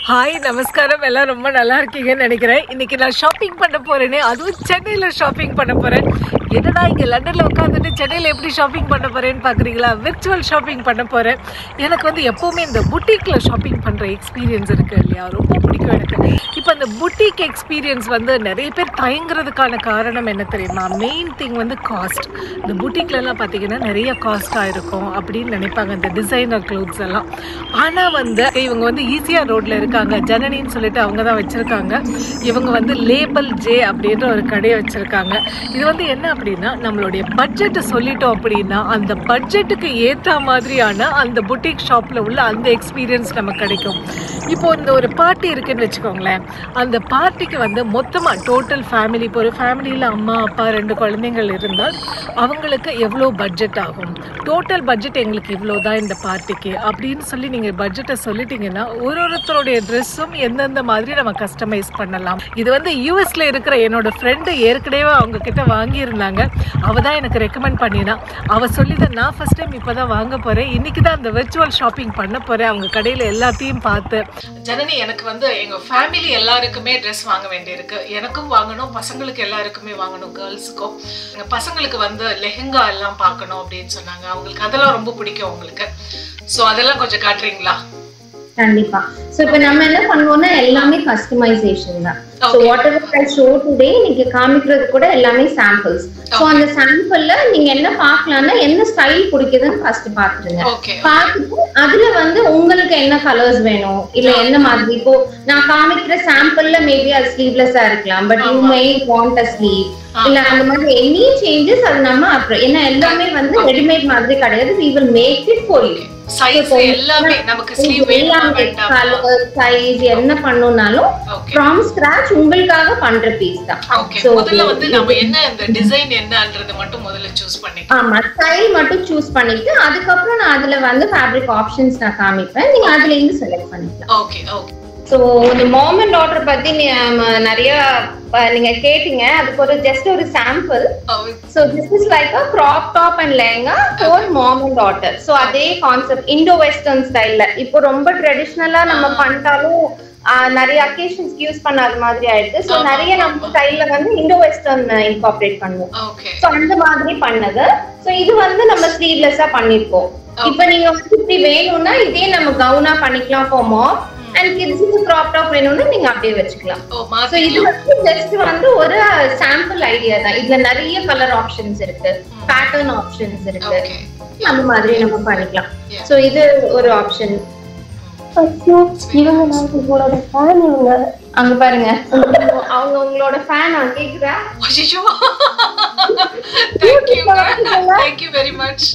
Hi நமஸ்காரம் எல்லாம் ரொம்ப நல்லா இருக்கீங்கன்னு நினைக்கிறேன் இன்னைக்கு நான் ஷாப்பிங் பண்ண போறேனே அதுவும் சென்னையில் ஷாப்பிங் பண்ண போறேன் என்னடா இங்க லண்டன்ல உட்காந்துட்டு சென்னையில் எப்படி ஷாப்பிங் பண்ண போறேன்னு பாக்குறீங்களா விர்ச்சுவல் ஷாப்பிங் பண்ண போறேன் எனக்கு வந்து எப்பவுமே இந்த புட்டிக்ல ஷாப்பிங் பண்ற எக்ஸ்பீரியன்ஸ் இருக்கு இல்லையா ரொம்ப பிடிக்கும் எனக்கு இப்போ இந்த புட்டிக் எக்ஸ்பீரியன்ஸ் வந்து நிறைய பேர் தயங்குறதுக்கான காரணம் என்ன தெரியுமா மெயின் திங் வந்து காஸ்ட் இந்த புட்டிக்லலாம் பார்த்தீங்கன்னா நிறைய காஸ்ட்டாக இருக்கும் அப்படின்னு நினைப்பாங்க இந்த டிசைனர் க்ளோத்ஸ் எல்லாம் ஆனால் வந்து இவங்க வந்து ஈஸியாக ரோட்டில் இருக்காங்க ஜனனின்னு சொல்லிட்டு அவங்க தான் வச்சுருக்காங்க இவங்க வந்து லேபல் ஜே அப்படின்ற ஒரு கடையை வச்சுருக்காங்க இது வந்து என்ன அப்படின்னா நம்மளுடைய பட்ஜெட்டை சொல்லிட்டோம் அப்படின்னா அந்த பட்ஜெட்டுக்கு ஏற்ற மாதிரியான அந்த புட்டிக் ஷாப்பில் உள்ள அந்த எக்ஸ்பீரியன்ஸ் நமக்கு கிடைக்கும் இப்போ இந்த ஒரு பார்ட்டி இருக்குன்னு வச்சுக்கோங்களேன் அந்த பார்ட்டிக்கு வந்து மொத்தமாக டோட்டல் ஃபேமிலி இப்போ ஒரு ஃபேமிலியில் அம்மா அப்பா ரெண்டு குழந்தைங்கள் இருந்தால் அவங்களுக்கு எவ்வளோ பட்ஜெட் ஆகும் டோட்டல் பட்ஜெட் எங்களுக்கு இவ்வளோ தான் இந்த பார்ட்டிக்கு அப்படின்னு சொல்லி நீங்கள் பட்ஜெட்டை சொல்லிட்டீங்கன்னா ஒரு ஒருத்தருடைய ட்ரெஸ்ஸும் எந்தெந்த மாதிரி நம்ம கஸ்டமைஸ் பண்ணலாம் இது வந்து யூஎஸ்ல இருக்கிற என்னோட ஃப்ரெண்டு ஏற்கனவே அவங்க கிட்ட வாங்கியிருந்தாங்க அவ தான் எனக்கு ரெக்கமெண்ட் பண்ணினா அவ சொல்லி தான் நான் ஃபர்ஸ்ட் டைம் இப்போ தான் வாங்க போகிறேன் இன்னைக்கு தான் அந்த விர்ச்சுவல் ஷாப்பிங் பண்ண போகிறேன் அவங்க கடையில் எல்லாத்தையும் பார்த்து ஜனனி எனக்கு வந்து எங்கள் ஃபேமிலி எல்லாருக்குமே ட்ரெஸ் வாங்க வேண்டியிருக்கு எனக்கும் வாங்கணும் பசங்களுக்கு எல்லாருக்குமே வாங்கணும் கேர்ள்ஸுக்கும் எங்கள் பசங்களுக்கு வந்து லெஹெங்கா எல்லாம் பார்க்கணும் அப்படின்னு சொன்னாங்க அவங்களுக்கு அதெல்லாம் ரொம்ப பிடிக்கும் அவங்களுக்கு ஸோ அதெல்லாம் கொஞ்சம் காட்டுறீங்களா கண்டிப்பா சோ இப்ப நம்ம என்ன பண்ணுவோம்னா எல்லாமே கஸ்டமைசேஷன் தான் so whatever I show today நீங்க காமிக்கிறது கூட எல்லாமே சாம்பிள்ஸ் சோ அந்த சாம்பிள்ல நீங்க என்ன பார்க்கலாம்னா என்ன ஸ்டைல் பிடிக்குதுன்னு ஃபர்ஸ்ட் பாத்துருங்க ஓகே பார்த்துட்டு அதுல வந்து உங்களுக்கு என்ன கலர்ஸ் வேணும் இல்ல என்ன மாதிரி இப்போ நான் காமிக்கிற சாம்பிள்ல மேபி அது ஸ்லீவ்லெஸ்ஸா இருக்கலாம் but you may want a sleeve இல்ல அந்த மாதிரி எனி சேஞ்சஸ் அது நம்ம அப்புறம் ஏன்னா எல்லாமே வந்து ரெடிமேட் மாதிரி கிடையாது we will make it for you size எல்லாமே நமக்கு ஸ்லீவ் வேணுமா வேண்டாமா கலர் சைஸ் என்ன பண்ணணும்னாலும் ஓகே ஃப்ரம் ஸ்கிராச் உங்களுக்காக பண்ற பீஸ் தான் ஓகே So, முதல்ல வந்து நம்ம என்ன இந்த டிசைன் என்னன்றது மட்டும் முதல்ல சூஸ் பண்ணிக்கலாம் ஆமா ஸ்டைல் மட்டும் சூஸ் பண்ணிட்டு அதுக்கப்புறம் நான் அதுல வந்து ஃபேப்ரிக் ஆப்ஷன்ஸ் நான் காமிப்பேன் நீங்க அதுல இருந்து செலக்ட் பண்ணிக்கலாம் ஓகே ஓகே ஸோ இந்த மாம் அண்ட் டாட்டர் பத்தி நீ- நம்ம நிறைய அஹ், நீங்க கேட்டீங்க அதுக்கு ஒரு ஜஸ்ட் ஒரு sample so this is like a crop top and lehenga for mom and daughter so அதே கான்செப்ட் இண்டோ வெஸ்டர்ன் ஸ்டைல்ல இப்போ ரொம்ப ட்ரெடிஷ்னலா நம்ம பண்ணிட்டாலும் ஆஹ், நிறைய அக்கேஷன்ஸ்க்கு யூஸ் பண்ணாத மாதிரி ஆயிடுது ஸோ ஆமா, நிறைய நம்ம ஆமா. ஸ்டைல்ல வந்து இண்டோ வெஸ்டர்ன் இன்கார்பரேட் பண்ணுவோம் ஓகே ஸோ அந்த மாதிரி பண்ணது ஸோ இது வந்து நம்ம ஸ்லீவ்லெஸ்ஸா பண்ணிருக்கோம் இப்போ நீங்க வந்து இப்படி வேணும்னா இதே நம்ம கவுனா பண்ணிக்கலாம் ஃபார் மாம் அண்ட் கிட்ஸுக்கு கிராப் டாப் வேணும்னா நீங்க அப்படியே வச்சுக்கலாம் ஓ சோ இது மாத்திக்கலாம் வந்து ஜஸ்ட் வந்து ஒரு சாம்பிள் ஐடியா தான் இதுல நிறைய கலர் ஆப்ஷன்ஸ் இருக்கு பேட்டர்ன் ஆப்ஷன்ஸ் இருக்கு ஓகே அந்த மாதிரி நம்ம பண்ணிக்கலாம் Yeah. சோ இது ஒரு ஆப்ஷன் இவங்க நான் உங்களோட ஃபேன் இவங்க அங்க பாருங்க அவங்க உங்களோட ஃபேன் கேக்குறா அய்யோ thank you thank you very much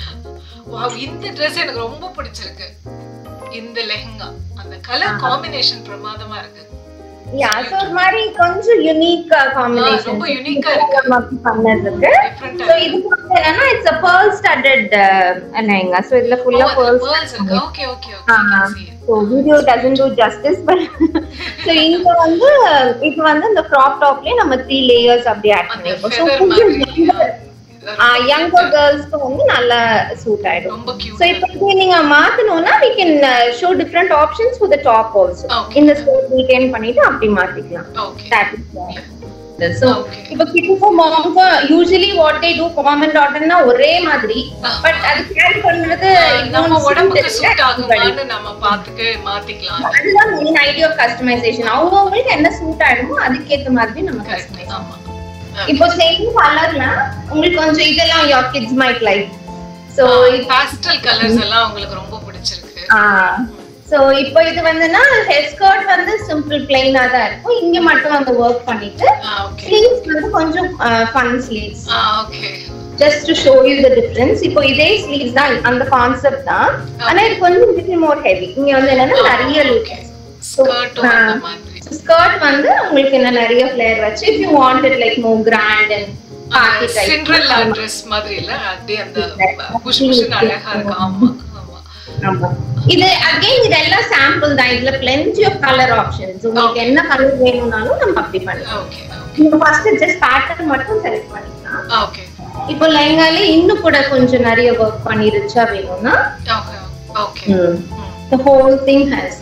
wow இந்த Dress எனக்கு ரொம்ப பிடிச்சிருக்கு இந்த லெஹங்கா அந்த கலர் காம்பினேஷன் பிரமாதமா இருக்கு யா சோ ஒரு மாதிரி கொஞ்சம் யூனிக் காம்பினேஷன் ரொம்ப unique ஆ இருக்கு. பண்ணதுக்கு டிஃபரெண்டா சோ இது வந்து என்னன்னா it's a pearl studded lehenga so இதுல ஃபுல்லா pearls பேர்ல்ஸ் இருக்கு ஓகே ஓகே ஓகே ஆமா. So video doesn't do justice but so இங்க வந்து இப்போ வந்து இந்த க்ராப் டாப்லயே நம்ம த்ரீ லேயர்ஸ் அப்படியே ஆட் அந்த பண்ணிருக்கோம் ஸோ feather மாதிரி யங்கர் கேர்ள்ஸ்க்கு வந்து நல்லா சூட் ஆயிடும் ரொம்ப ஸோ கியூட் இப்போ இது நீங்க மாத்தணும்னா we can show different options for the top also Okay. இந்த ஸ்டோர் ரீடைன் பண்ணிட்டு அப்படி மாத்திக்கலாம் okay that is so Okay. இப்போ கிட்டுக்கும் மாமுக்கும் usually what they do mom and டாட்டர்னா ஒரே மாதிரி பட் அது கேரி பண்றது நம்ம இன்னொன்னு உடம்புக்கு suit சூட் everybody. ஆகுமான்னு நம்ம பாத்துக்க மாத்திக்கலாம் அதுதான் மெயின் ஐடியா ஆஃப் கஸ்டமைசேஷன் அவங்கவுங்களுக்கு என்ன சூட் ஆயிடுமோ அதுக்கேத்த மாதிரி நம்ம Correct. கஸ்டமைஸ் ஆமா இப்போ சேம் கலர்ல உங்களுக்கு கொஞ்சம் இதெல்லாம் your kids might like so pastel colours எல்லாம் உங்களுக்கு ரொம்ப பிடிச்சிருக்கு சோ இப்போ இது வந்துன்னா ஹெட் ஸ்கர்ட் வந்து சிம்பிள் பிளைனா தான் இருக்கும் இங்க மட்டும் அந்த ஒர்க் பண்ணிட்டு ஓகே ஸ்லீவ்ஸ் வந்து கொஞ்சம் fun sleeves okay just to show you the difference இப்போ இதே ஸ்லீவ்ஸ் தான் அந்த கான்செப்ட் தான் ஆனா இது கொஞ்சம் லிட்டில் மோர் ஹெவி இங்க வந்து என்னன்னா நிறைய ஓகே ஸ்கர்ட்டும் அந்த மாதிரி ஸ்கர்ட் வந்து உங்களுக்கு என்ன நிறைய ஃபிளேர் வச்சு if you want it like more grand and party type Cinderella dress மாதிரி இல்ல அப்படியே அந்த புஷ் புஷ்னு அழகா இருக்கு ஆமா ஆமா ஆமா இது அகைன் இதெல்லாம் சாம்பிள் தான் இதுல plenty ஆஃப் கலர் ஆப்ஷன்ஸ் உங்களுக்கு என்ன கலர் வேணும்னாலும் நம்ம அப்படி பண்ணலாம் ஓகே நீங்க ஃபர்ஸ்ட் ஜஸ்ட் பேட்டர்ன் மட்டும் செலக்ட் பண்ணிக்கலாம் ஓகே இப்போ லெஹங்காலே இன்னும் கூட கொஞ்சம் நிறைய ஒர்க் பண்ணி ரிச்சா வேணும்னா okay okay the whole thing has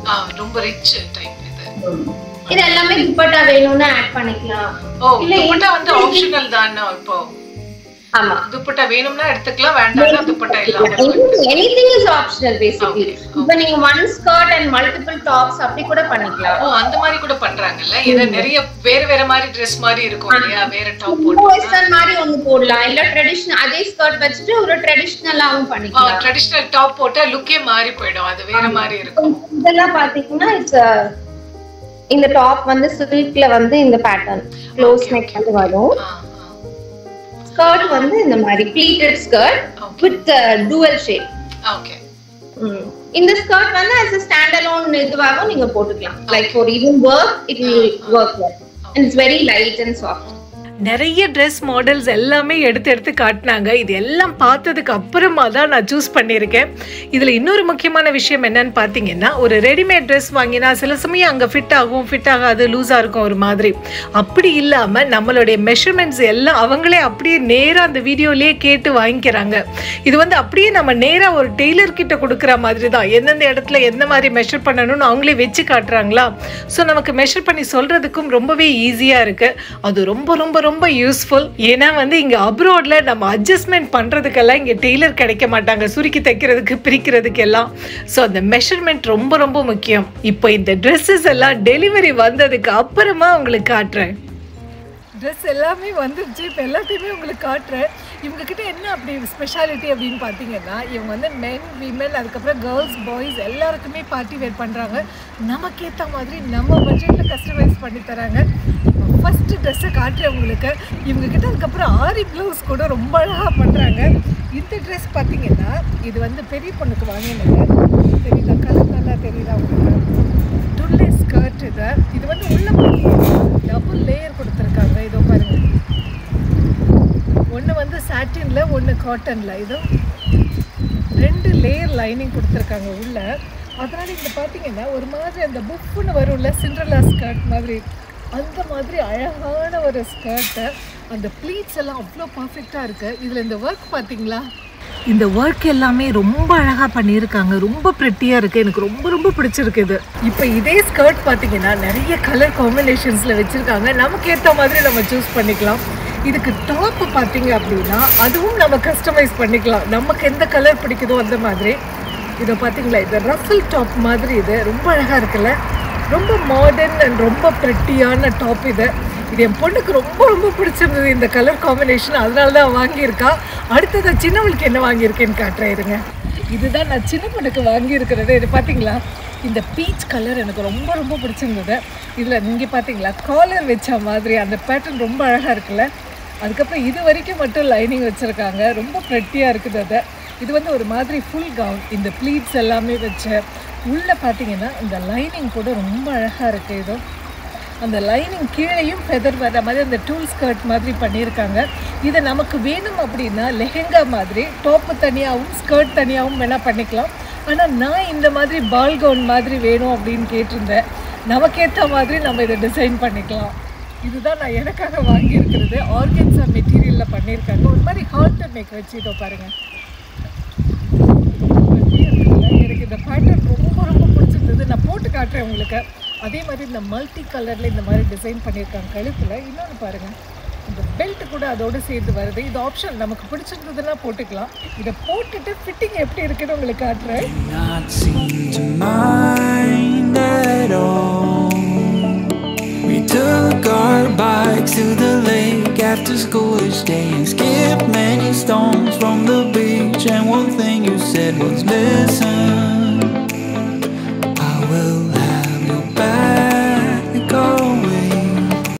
uh, ரொம்ப ரிச் டைப் இது இது எல்லாமே துப்பட்டா வேணும்னு ஆட் பண்ணிக்கலாம் ஓ இல்ல, துப்பட்டா வந்து ஆப்ஷனல் தானே இப்போ ஆமா துப்பட்டா வேணும்னா எடுத்துக்கலாம் வேண்டாம்னா துப்பட்டா இல்லாம anything is optional basically Okay, இப்போ நீங்க one skirt and multiple tops அப்படி கூட பண்ணிக்கலாம் ஓ அந்த மாதிரி கூட பண்றாங்கல்ல ஏன்னா நிறைய வேற வேற மாதிரி ட்ரெஸ் மாதிரி இருக்கும் இல்லையா வேற டாப் போட்டு வெஸ்டர்ன் மாதிரி ஒண்ணு போடலாம் இல்ல ட்ரெடிஷனல் அதே ஸ்கர்ட் வச்சுட்டு ஒரு ட்ரெடிஷனலாவும் பண்ணிக்கலாம் ட்ரெடிஷனல் டாப் போட்டா லுக்கே மாறி போயிடும் அது வேற மாதிரி இருக்கும் இதெல்லாம் பாத்தீங்கன்னா இட்ஸ் இந்த டாப் வந்து சில்க்ல வந்து இந்த பேட்டர்ன் க்ளோஸ் நெக் வந்து வரும் ஆ, ஸ்கர்ட் வந்து இந்த மாதிரி pleated skirt with dual shape ஆ. ஓகே இந்த ஸ்கர்ட் வந்து as a ஸ்டாண்ட் அலோன் இதுவாகவும் நீங்க போட்டுக்கலாம் like for even work it will work and it's very light and soft நிறைய ட்ரெஸ் மாடல்ஸ் எல்லாமே எடுத்து எடுத்து காட்டினாங்க இது எல்லாம் பார்த்ததுக்கு அப்புறமா தான் நான் சூஸ் பண்ணியிருக்கேன் இதில் இன்னொரு முக்கியமான விஷயம் என்னன்னு பார்த்தீங்கன்னா ஒரு ரெடிமேட் ட்ரெஸ் வாங்கினா சில சமயம் அங்கே ஃபிட் ஆகும் ஃபிட் ஆகாது லூஸாக இருக்கும் ஒரு மாதிரி அப்படி இல்லாமல் நம்மளுடைய மெஷர்மெண்ட்ஸ் எல்லாம் அவங்களே அப்படியே நேராக அந்த வீடியோலேயே கேட்டு வாங்கிக்கிறாங்க இது வந்து அப்படியே நம்ம நேராக ஒரு டெய்லர் கிட்ட கொடுக்குற மாதிரி தான் எந்தெந்த இடத்துல எந்த மாதிரி மெஷர் பண்ணணும்னு அவங்களே வச்சு காட்டுறாங்களா ஸோ நமக்கு மெஷர் பண்ணி சொல்கிறதுக்கும் ரொம்பவே ஈஸியாக இருக்குது அது ரொம்ப ரொம்ப ரொம்ப யூஸ்ஃபுல் ஏன்னா வந்து இங்கே அப்ரோடில் நம்ம அட்ஜஸ்ட்மெண்ட் பண்ணுறதுக்கெல்லாம் இங்கே டெய்லர் கிடைக்க மாட்டாங்க சுருக்கி தைக்கிறதுக்கு பிரிக்கிறதுக்கு எல்லாம் ஸோ அந்த மெஷர்மெண்ட் ரொம்ப ரொம்ப முக்கியம் இப்போ இந்த ட்ரெஸ்ஸஸ் எல்லாம் டெலிவரி வந்ததுக்கு அப்புறமா உங்களுக்கு காட்டுறேன் ட்ரெஸ் எல்லாமே வந்துருச்சு இப்போ எல்லாத்தையுமே உங்களுக்கு காட்டுறேன் இவங்க கிட்ட என்ன அப்படி ஸ்பெஷாலிட்டி அப்படின்னு பார்த்தீங்கன்னா இவங்க வந்து மென் விமன் அதுக்கப்புறம் கேர்ள்ஸ் பாய்ஸ் எல்லாருக்குமே பார்ட்டி வேர் பண்ணுறாங்க நமக்கு ஏற்ற மாதிரி நம்ம பட்ஜெட்டில் கஸ்டமைஸ் பண்ணி தராங்க ஃபஸ்ட்டு ட்ரெஸ்ஸை காட்டுறேன் உங்களுக்கு இவங்க கிட்ட அதுக்கப்புறம் ஆரி ப்ளவுஸ் கூட ரொம்ப அழகாக பண்ணுறாங்க இந்த ட்ரெஸ் பார்த்தீங்கன்னா இது வந்து பெரிய பொண்ணுக்கு வாங்கினது தெரியுதா கலர் நல்லா தெரியுதா உங்களுக்கு டுல்லே ஸ்கர்ட் இது இது வந்து உள்ள டபுள் லேயர் கொடுத்துருக்காங்க இதோ பாருங்க ஒன்று வந்து சாட்டினில் ஒன்று காட்டனில் இதோ ரெண்டு லேயர் லைனிங் கொடுத்துருக்காங்க உள்ள அதனால இங்கே பார்த்தீங்கன்னா ஒரு மாதிரி அந்த புஃப்னு வரும்ல சிண்ட்ரலா ஸ்கர்ட் மாதிரி அந்த மாதிரி அழகான ஒரு ஸ்கர்ட்டு அந்த ப்ளீட்ஸ் எல்லாம் அவ்வளோ பர்ஃபெக்டாக இருக்குது இதில் இந்த ஒர்க் பார்த்தீங்களா இந்த ஒர்க் எல்லாமே ரொம்ப அழகாக பண்ணியிருக்காங்க ரொம்ப ப்ரெட்டியாக இருக்குது எனக்கு ரொம்ப ரொம்ப பிடிச்சிருக்கு இது இப்போ இதே ஸ்கர்ட் பார்த்தீங்கன்னா நிறைய கலர் காம்பினேஷன்ஸில் வச்சுருக்காங்க நமக்கு ஏற்ற மாதிரி நம்ம சூஸ் பண்ணிக்கலாம் இதுக்கு டாப் பார்த்தீங்க அப்படின்னா அதுவும் நம்ம கஸ்டமைஸ் பண்ணிக்கலாம் நமக்கு எந்த கலர் பிடிக்குதோ அந்த மாதிரி இதை பார்த்தீங்களா இது ரஃபிள் டாப் மாதிரி இது ரொம்ப அழகாக இருக்குல்ல ரொம்ப மாடர்ன் அண்ட் ரொம்ப ப்ரெட்டியான டாப் இது இது என் பொண்ணுக்கு ரொம்ப ரொம்ப பிடிச்சிருந்தது இந்த கலர் காம்பினேஷன் அதனால தான் வாங்கியிருக்கா அடுத்தது சின்னவளுக்கு என்ன வாங்கியிருக்கேன்னு காட்டுறேன் இருங்க இதுதான் நான் சின்ன பொண்ணுக்கு வாங்கியிருக்கிறது இது பார்த்தீங்களா இந்த பீச் கலர் எனக்கு ரொம்ப ரொம்ப பிடிச்சிருந்தது இதில் நீங்கள் பார்த்தீங்களா காலர் வச்ச மாதிரி அந்த பேட்டர்ன் ரொம்ப அழகாக இருக்குல்ல அதுக்கப்புறம் இது வரைக்கும் மட்டும் லைனிங் வச்சுருக்காங்க ரொம்ப ப்ரெட்டியாக இருக்குது அது இது வந்து ஒரு மாதிரி ஃபுல் கவுன் இந்த ப்ளீட்ஸ் எல்லாமே வச்சு உள்ளே பார்த்தீங்கன்னா இந்த லைனிங் கூட ரொம்ப அழகாக இருக்குது இது அந்த லைனிங் கீழேயும் ஃபெதர் வர மாதிரி அந்த டூல் ஸ்கர்ட் மாதிரி பண்ணியிருக்காங்க இதை நமக்கு வேணும் அப்படின்னா லெஹெங்கா மாதிரி டாப்பு தனியாகவும் ஸ்கர்ட் தனியாகவும் வேணால் பண்ணிக்கலாம் ஆனால் நான் இந்த மாதிரி பால் கவுன் மாதிரி வேணும் அப்படின்னு கேட்டிருந்தேன் நமக்கேற்ற மாதிரி நம்ம இதை டிசைன் பண்ணிக்கலாம் இதுதான் நான் எனக்காக வாங்கியிருக்கிறது ஆர்கன்ஸா மெட்டீரியலில் பண்ணியிருக்காங்க ஒரு மாதிரி ஹார்ட் மேக் வச்சு இதோ பாருங்கள் எனக்கு இந்த பேட்டர்ன் ரொம்ப ரொம்ப பிடிச்சிருந்தது நான் போட்டு காட்டுறேன் உங்களுக்கு அதே மாதிரி இந்த மல்டி கலரில் இந்த மாதிரி டிசைன் பண்ணியிருக்காங்க கழுத்தில் இன்னொன்று பாருங்கள் இந்த பெல்ட் கூட அதோடு சேர்ந்து வருது இது ஆப்ஷன் நமக்கு பிடிச்சிருந்ததுன்னா போட்டுக்கலாம் இதை போட்டுட்டு ஃபிட்டிங் எப்படி இருக்குன்னு உங்களுக்கு காட்டுறேன் not seem to mind at all. We took our bikes to the lake after school each day and skipped many stones from the beach. And one thing you said was listen